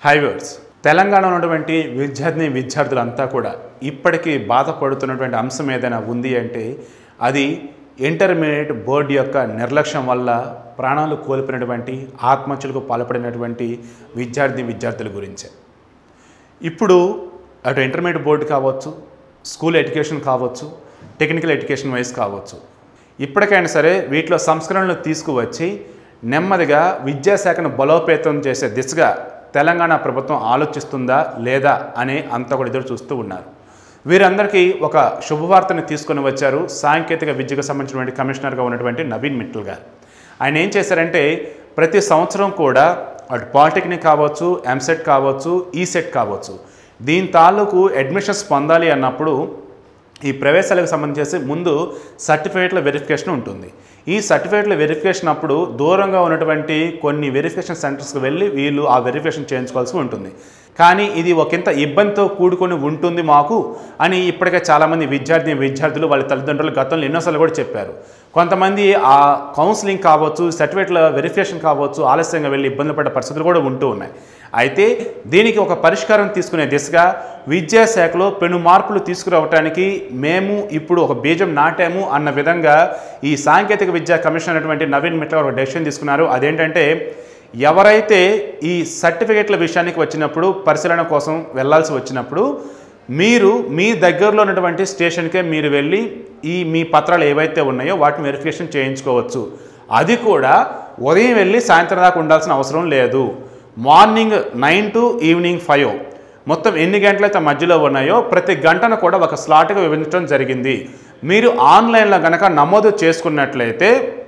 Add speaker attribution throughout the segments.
Speaker 1: హైవర్స్ తెలంగాణ ఉన్నటువంటి విద్యార్థిని విద్యార్థులంతా కూడా ఇప్పటికీ బాధపడుతున్నటువంటి అంశం ఏదైనా ఉంది అంటే అది ఇంటర్మీడియట్ బోర్డు యొక్క నిర్లక్ష్యం వల్ల ప్రాణాలు కోల్పోయినటువంటి ఆత్మహత్యలకు పాల్పడినటువంటి విద్యార్థి విద్యార్థుల గురించే ఇప్పుడు అటు ఇంటర్మీడియట్ బోర్డు కావచ్చు స్కూల్ ఎడ్యుకేషన్ కావచ్చు టెక్నికల్ ఎడ్యుకేషన్ వైజ్ కావచ్చు ఇప్పటికైనా సరే వీటిలో సంస్కరణలు తీసుకువచ్చి నెమ్మదిగా విద్యాశాఖను బలోపేతం చేసే దిశగా తెలంగాణ ప్రభుత్వం ఆలోచిస్తుందా లేదా అని అంతా కూడా ఎదురు చూస్తూ ఉన్నారు వీరందరికీ ఒక శుభవార్తని తీసుకొని వచ్చారు సాంకేతిక విద్యకు సంబంధించినటువంటి కమిషనర్గా ఉన్నటువంటి నవీన్ మిట్టల్ గారు ఆయన ఏం చేశారంటే ప్రతి సంవత్సరం కూడా అటు పాలిటెక్నిక్ కావచ్చు ఎంసెట్ కావచ్చు ఈసెట్ కావచ్చు దీని తాలూకు అడ్మిషన్స్ పొందాలి అన్నప్పుడు ఈ ప్రవేశాలకు సంబంధించి ముందు సర్టిఫికేట్ల వెరిఫికేషన్ ఉంటుంది ఈ సర్టిఫికేట్ల వెరిఫికేషన్ అప్పుడు దూరంగా ఉన్నటువంటి కొన్ని వెరిఫికేషన్ సెంటర్స్కి వెళ్ళి వీళ్ళు ఆ వెరిఫికేషన్ చేయించుకోవాల్సి ఉంటుంది కానీ ఇది ఒకంత ఇబ్బందితో కూడుకొని ఉంటుంది మాకు అని ఇప్పటికే చాలామంది విద్యార్థి విద్యార్థులు వాళ్ళ తల్లిదండ్రులు గతంలో ఎన్నోసార్లు కూడా చెప్పారు కొంతమంది ఆ కౌన్సిలింగ్ కావచ్చు సర్టిఫికేట్ల వెరిఫికేషన్ కావచ్చు ఆలస్యంగా వెళ్ళి ఇబ్బంది పడ్డ పరిస్థితులు కూడా ఉంటూ ఉన్నాయి అయితే దీనికి ఒక పరిష్కారం తీసుకునే దిశగా విద్యాశాఖలో పెను మార్పులు తీసుకురావటానికి మేము ఇప్పుడు ఒక బీజం నాటాము అన్న విధంగా ఈ సాంకేతిక విద్యా కమిషన్ అనేటువంటి నవీన్ మిట్ల ఒక డెసిషన్ తీసుకున్నారు అదేంటంటే ఎవరైతే ఈ సర్టిఫికేట్ల విషయానికి వచ్చినప్పుడు పరిశీలన కోసం వెళ్ళాల్సి వచ్చినప్పుడు మీరు మీ దగ్గరలో ఉన్నటువంటి స్టేషన్కే మీరు వెళ్ళి ఈ మీ పత్రాలు ఏవైతే ఉన్నాయో వాటిని వెరిఫికేషన్ చేయించుకోవచ్చు అది కూడా ఉదయం వెళ్ళి సాయంత్రం దాకా ఉండాల్సిన అవసరం లేదు morning nine to evening five మొత్తం ఎన్ని గంటలైతే మధ్యలో ఉన్నాయో ప్రతి గంటను కూడా ఒక స్లాట్గా విభజించడం జరిగింది మీరు ఆన్లైన్లో కనుక నమోదు చేసుకున్నట్లయితే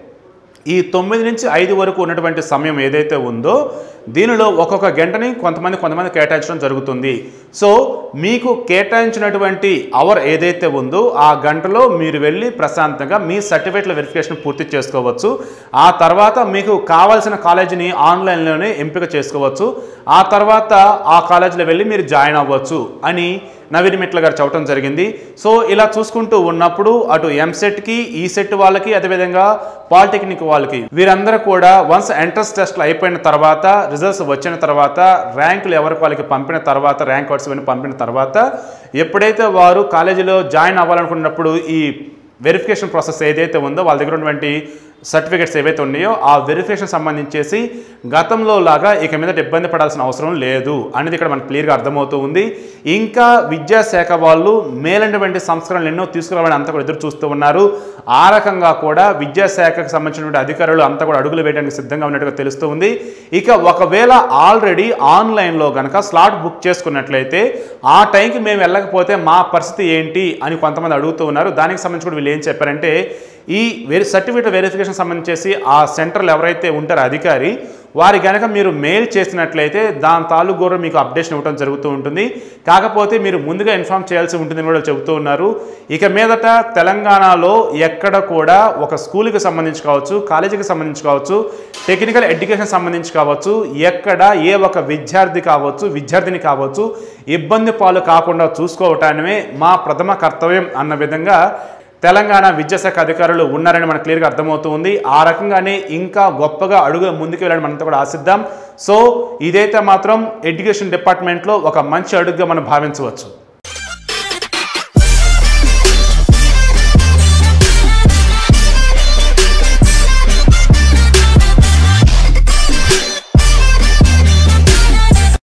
Speaker 1: ఈ తొమ్మిది నుంచి ఐదు వరకు ఉన్నటువంటి సమయం ఏదైతే ఉందో దీనిలో ఒక్కొక్క గంటని కొంతమంది కొంతమంది కేటాయించడం జరుగుతుంది సో మీకు కేటాయించినటువంటి అవర్ ఏదైతే ఉందో ఆ గంటలో మీరు వెళ్ళి ప్రశాంతంగా మీ సర్టిఫికేట్ల వెరిఫికేషన్ పూర్తి చేసుకోవచ్చు ఆ తర్వాత మీకు కావాల్సిన కాలేజీని ఆన్లైన్లోనే ఎంపిక చేసుకోవచ్చు ఆ తర్వాత ఆ కాలేజీలో వెళ్ళి మీరు జాయిన్ అవ్వచ్చు అని నవీన్ మిట్ల గారు చెప్పడం జరిగింది సో ఇలా చూసుకుంటూ ఉన్నప్పుడు అటు ఎంసెట్కి ఈసెట్ వాళ్ళకి అదేవిధంగా పాలిటెక్నిక్ వాళ్ళకి వీరందరూ కూడా వన్స్ ఎంట్రన్స్ టెస్ట్లు అయిపోయిన తర్వాత రిజల్ట్స్ వచ్చిన తర్వాత ర్యాంకులు ఎవరికి వాళ్ళకి పంపిన తర్వాత ర్యాంక్ కార్డ్స్ ఇవన్నీ పంపిన తర్వాత ఎప్పుడైతే వారు కాలేజీలో జాయిన్ అవ్వాలనుకున్నప్పుడు ఈ వెరిఫికేషన్ ప్రాసెస్ ఏదైతే ఉందో వాళ్ళ దగ్గర ఉన్నటువంటి సర్టిఫికేట్స్ ఏవైతే ఉన్నాయో ఆ వెరిఫికేషన్ సంబంధించేసి గతంలో లాగా ఇక మీద ఇబ్బంది పడాల్సిన అవసరం లేదు అనేది ఇక్కడ మనకు క్లియర్గా అర్థమవుతూ ఉంది ఇంకా విద్యాశాఖ వాళ్ళు మేలైనటువంటి సంస్కరణలు ఎన్నో తీసుకురావాలని అంతా కూడా ఎదురు చూస్తూ ఉన్నారు ఆ రకంగా కూడా విద్యాశాఖకు సంబంధించినటువంటి అధికారులు అంతా కూడా అడుగులు వేయడానికి సిద్ధంగా ఉన్నట్టుగా తెలుస్తూ ఉంది ఇక ఒకవేళ ఆల్రెడీ ఆన్లైన్లో కనుక స్లాట్ బుక్ చేసుకున్నట్లయితే ఆ టైంకి మేము వెళ్ళకపోతే మా పరిస్థితి ఏంటి అని కొంతమంది అడుగుతూ ఉన్నారు దానికి సంబంధించి కూడా వీళ్ళు ఏం చెప్పారంటే ఈ వెరి సర్టిఫికేట్ వెరిఫికేషన్ సంబంధించేసి ఆ సెంటర్లు ఎవరైతే ఉంటారో అధికారి వారి కనుక మీరు మెయిల్ చేసినట్లయితే దాని తాలూకు కూడా మీకు అప్డేషన్ ఇవ్వడం జరుగుతూ ఉంటుంది కాకపోతే మీరు ముందుగా ఇన్ఫామ్ చేయాల్సి ఉంటుందని కూడా చెబుతూ ఉన్నారు ఇక మీదట తెలంగాణలో ఎక్కడ కూడా ఒక స్కూల్కి సంబంధించి కావచ్చు కాలేజీకి సంబంధించి కావచ్చు టెక్నికల్ ఎడ్యుకేషన్ సంబంధించి కావచ్చు ఎక్కడ ఏ ఒక విద్యార్థి కావచ్చు విద్యార్థిని కావచ్చు ఇబ్బంది పాలు కాకుండా చూసుకోవటానిమే మా ప్రథమ కర్తవ్యం అన్న విధంగా తెలంగాణ విద్యాశాఖ అధికారులు ఉన్నారని మనకు క్లియర్గా అర్థమవుతూ ఉంది ఆ రకంగానే ఇంకా గొప్పగా అడుగు ముందుకు వెళ్ళాలని మనంతా కూడా ఆశిద్దాం సో ఇదైతే మాత్రం ఎడ్యుకేషన్ డిపార్ట్మెంట్లో ఒక మంచి అడుగుగా మనం భావించవచ్చు